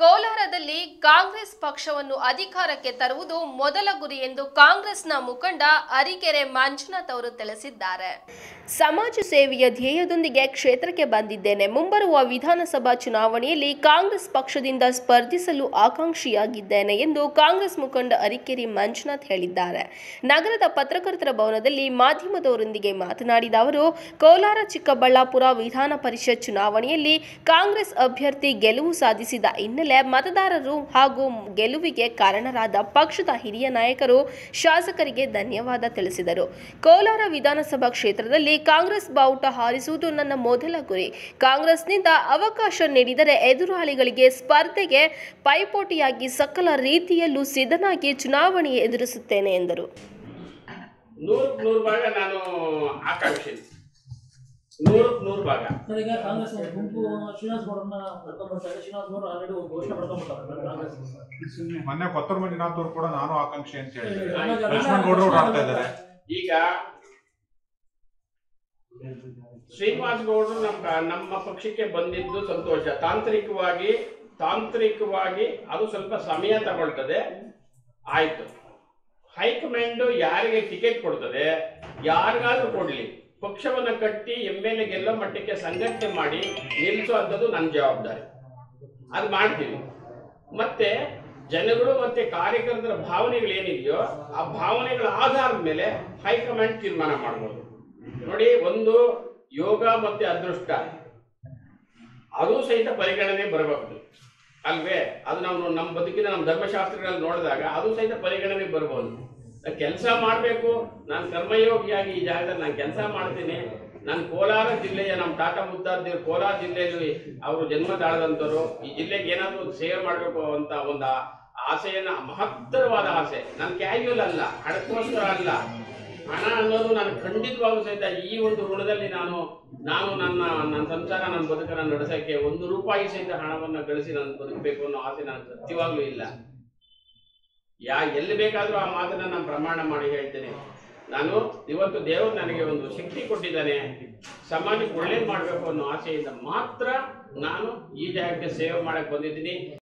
ಕೋಲಾರದಲ್ಲಿ ಕಾಂಗ್ರೆಸ್ ಪಕ್ಷವನ್ನು ಅಧಿಕಾರಕ್ಕೆ ತರುವುದು ಮೊದಲ ಗುರಿ ಎಂದು ಕಾಂಗ್ರೆಸ್ನ ಮುಖಂಡ ಅರಿಕೆರೆ ಮಂಜುನಾಥ್ ಅವರು ತಿಳಿಸಿದ್ದಾರೆ ಸಮಾಜ ಸೇವೆಯ ಧ್ಯೇಯದೊಂದಿಗೆ ಕ್ಷೇತ್ರಕ್ಕೆ ಬಂದಿದ್ದೇನೆ ಮುಂಬರುವ ವಿಧಾನಸಭಾ ಚುನಾವಣೆಯಲ್ಲಿ ಕಾಂಗ್ರೆಸ್ ಪಕ್ಷದಿಂದ ಸ್ಪರ್ಧಿಸಲು ಆಕಾಂಕ್ಷಿಯಾಗಿದ್ದೇನೆ ಎಂದು ಕಾಂಗ್ರೆಸ್ ಮುಖಂಡ ಅರಿಕೆರೆ ಮಂಜುನಾಥ್ ಹೇಳಿದ್ದಾರೆ ನಗರದ ಪತ್ರಕರ್ತರ ಭವನದಲ್ಲಿ ಮಾಧ್ಯಮದವರೊಂದಿಗೆ ಮಾತನಾಡಿದ ಅವರು ಕೋಲಾರ ಚಿಕ್ಕಬಳ್ಳಾಪುರ ವಿಧಾನ ಪರಿಷತ್ ಚುನಾವಣೆಯಲ್ಲಿ ಕಾಂಗ್ರೆಸ್ ಅಭ್ಯರ್ಥಿ ಗೆಲುವು ಸಾಧಿಸಿದ ಹಿನ್ನೆಲೆ ಮತದಾರರು ಹಾಗೂ ಗೆಲುವಿಗೆ ಕಾರಣರಾದ ಪಕ್ಷದ ಹಿರಿಯ ನಾಯಕರು ಶಾಸಕರಿಗೆ ಧನ್ಯವಾದ ತಿಳಿಸಿದರು ಕೋಲಾರ ವಿಧಾನಸಭಾ ಕ್ಷೇತ್ರದಲ್ಲಿ ಕಾಂಗ್ರೆಸ್ ಬಾವುಟ ಹಾರಿಸುವುದು ನನ್ನ ಮೊದಲ ಗುರಿ ಕಾಂಗ್ರೆಸ್ನಿಂದ ಅವಕಾಶ ನೀಡಿದರೆ ಎದುರಾಳಿಗಳಿಗೆ ಸ್ಪರ್ಧೆಗೆ ಪೈಪೋಟಿಯಾಗಿ ಸಕಲ ರೀತಿಯಲ್ಲೂ ಸಿದ್ಧನಾಗಿ ಚುನಾವಣೆ ಎದುರಿಸುತ್ತೇನೆ ಎಂದರು ನೂರಕ್ಕೆ ನೂರು ಭಾಗ ನಾನು ಆಕಾಂಕ್ಷಿ ನೂರಕ್ಕೆ ನೂರು ಭಾಗ ಸರ್ ಈಗ ಕಾಂಗ್ರೆಸ್ ಒಂದು ಗುಂಪು ಶ್ರೀನಿವಾಸ್ ಗೌಡರನ್ನ ಕರ್ಕೊಂಡ್ ಬರ್ತಾ ಇದೆ ಶ್ರೀನಿವಾಸ್ ಗೌಡ ಆಲ್ರೆಡಿ ಘೋಷಣೆ ಪಡ್ಕೊಂಡ್ಬಿಟ್ಟಾರೆ ಕಾಂಗ್ರೆಸ್ ಮೊನ್ನೆ ಕೊತ್ತೂರು ಮಂಜುನಾಥ್ ಅವರು ಕೂಡ ನಾನು ಆಕಾಂಕ್ಷಿ ಅಂತ ಹೇಳಿ ಆಯ್ತು. ಲಕ್ಷ್ಮಣ್ ಗೌಡ್ರು ಓಡಾಡ್ತಾ ಇದ್ದಾರೆ ಈಗ ಶ್ರೀನಿವಾಸ್ ಗೌಡರು ನಮ್ಮ ನಮ್ಮ ಪಕ್ಷಕ್ಕೆ ಬಂದಿದ್ದು ಸಂತೋಷ ತಾಂತ್ರಿಕವಾಗಿ ತಾಂತ್ರಿಕವಾಗಿ ಅದು ಸ್ವಲ್ಪ ಸಮಯ ತಗೊಳ್ತದೆ ಆಯ್ತು ಹೈಕಮಾಂಡ್ ಯಾರಿಗೆ ಟಿಕೆಟ್ ಕೊಡ್ತದೆ ಯಾರಿಗಾದ್ರೂ ಕೊಡ್ಲಿ ಪಕ್ಷವನ್ನ ಕಟ್ಟಿ ಎಮ್ ಎಲ್ ಎ ಗೆಲ್ಲೋ ಮಟ್ಟಕ್ಕೆ ಸಂಘಟನೆ ಮಾಡಿ ನಿಲ್ಲಿಸುವಂಥದ್ದು ನನ್ನ ಜವಾಬ್ದಾರಿ ಅದು ಮಾಡ್ತೀವಿ ಮತ್ತೆ ಜನಗಳು ಮತ್ತೆ ಕಾರ್ಯಕರ್ತರ ಭಾವನೆಗಳು ಏನಿದೆಯೋ ಆ ಭಾವನೆಗಳ ಆಧಾರದ ಮೇಲೆ ಹೈಕಮಾಂಡ್ ತೀರ್ಮಾನ ಮಾಡ್ಬೋದು ನೋಡಿ ಒಂದು ಯೋಗ ಮತ್ತೆ ಅದೃಷ್ಟ ಅದು ಸಹಿತ ಪರಿಗಣನೆ ಬರಬಹುದು ಅಲ್ವೇ ಅದು ನಾವು ನಮ್ಮ ಬದುಕಿನ ನಮ್ಮ ಧರ್ಮಶಾಸ್ತ್ರಗಳಲ್ಲಿ ನೋಡಿದಾಗ ಅದು ಸಹಿತ ಪರಿಗಣನೆ ಬರಬಹುದು ಕೆಲಸ ಮಾಡಬೇಕು ನಾನು ಕರ್ಮಯೋಗಿಯಾಗಿ ಈ ಜಾಗದಲ್ಲಿ ನಾನು ಕೆಲಸ ಮಾಡ್ತೀನಿ ನಾನು ಕೋಲಾರ ಜಿಲ್ಲೆಯ ನಮ್ಮ ತಾತ ಮುತ್ತಾದಿರು ಕೋಲಾರ ಜಿಲ್ಲೆಯಲ್ಲಿ ಅವರು ಜನ್ಮ ತಾಳದಂತರು ಈ ಜಿಲ್ಲೆಗೆ ಏನಾದರೂ ಒಂದು ಸೇವೆ ಮಾಡಬೇಕು ಅಂತ ಒಂದು ಆ- ಆಸೆಯನ್ನ ಮಹತ್ತರವಾದ ಆಸೆ ನಾನು ಕ್ಯಾಶುವಲ್ ಅಲ್ಲ ಹಣಕ್ಕೋಸ್ಕರ ಅಲ್ಲ ಹಣ ಅನ್ನೋದು ನಾನು ಖಂಡಿತವಾಗೂ ಸಹಿತ ಈ ಒಂದು ಋಣದಲ್ಲಿ ನಾನು ನಾನು ನನ್ನ ನನ್ನ ಸಂಸಾರ ನನ್ನ ಬದುಕನ್ನು ನಡೆಸೋಕ್ಕೆ ಒಂದು ರೂಪಾಯಿ ಸಹಿತ ಹಣವನ್ನು ಗಳಿಸಿ ನಾನು ಬದುಕಬೇಕು ಅನ್ನೋ ಆಸೆ ನಾನು ಸತ್ಯವಾಗ್ಲೂ ಇಲ್ಲ ಯಾ ಎಲ್ಲಿ ಬೇಕಾದರೂ ಆ ಮಾತನ್ನ ನಾನು ಪ್ರಮಾಣ ಮಾಡಿ ಹೇಳ್ತೇನೆ ನಾನು ಇವತ್ತು ದೇವರು ನನಗೆ ಒಂದು ಶಕ್ತಿ ಕೊಟ್ಟಿದ್ದಾನೆ ಸಮಾಜಕ್ಕೆ ಒಳ್ಳೇದು ಮಾಡಬೇಕು ಅನ್ನೋ ಆಸೆಯಿಂದ ಮಾತ್ರ ನಾನು ಈ ಜಾಗಕ್ಕೆ ಸೇವೆ ಮಾಡಕ್ಕೆ ಬಂದಿದ್ದೀನಿ